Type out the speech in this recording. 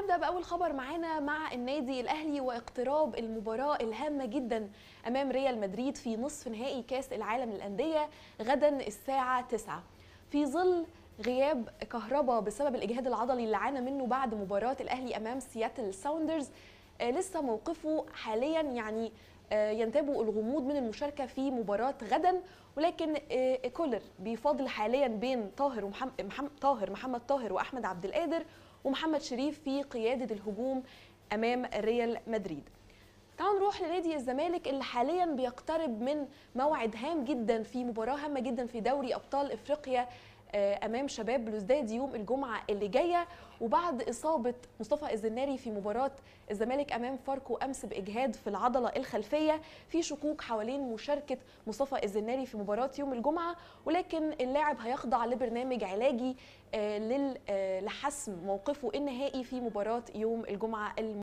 هنبدا باول خبر معانا مع النادي الاهلي واقتراب المباراه الهامه جدا امام ريال مدريد في نصف نهائي كاس العالم للانديه غدا الساعه 9 في ظل غياب كهربا بسبب الاجهاد العضلي اللي عانى منه بعد مباراه الاهلي امام سياتل ساوندرز آه لسه موقفه حاليا يعني آه ينتابه الغموض من المشاركه في مباراه غدا ولكن آه كولر بيفاضل حاليا بين طاهر ومحمد محمد طاهر محمد طاهر واحمد عبد القادر ومحمد شريف في قياده الهجوم امام ريال مدريد تعالوا نروح لنادي الزمالك اللي حاليا بيقترب من موعد هام جدا في مباراه هامه جدا في دوري ابطال افريقيا امام شباب بلوزداد يوم الجمعه اللي جايه وبعد اصابه مصطفى الزناري في مباراه الزمالك امام فاركو امس باجهاد في العضله الخلفيه في شكوك حوالين مشاركه مصطفى الزناري في مباراه يوم الجمعه ولكن اللاعب هيخضع لبرنامج علاجي لحسم موقفه النهائي في مباراه يوم الجمعه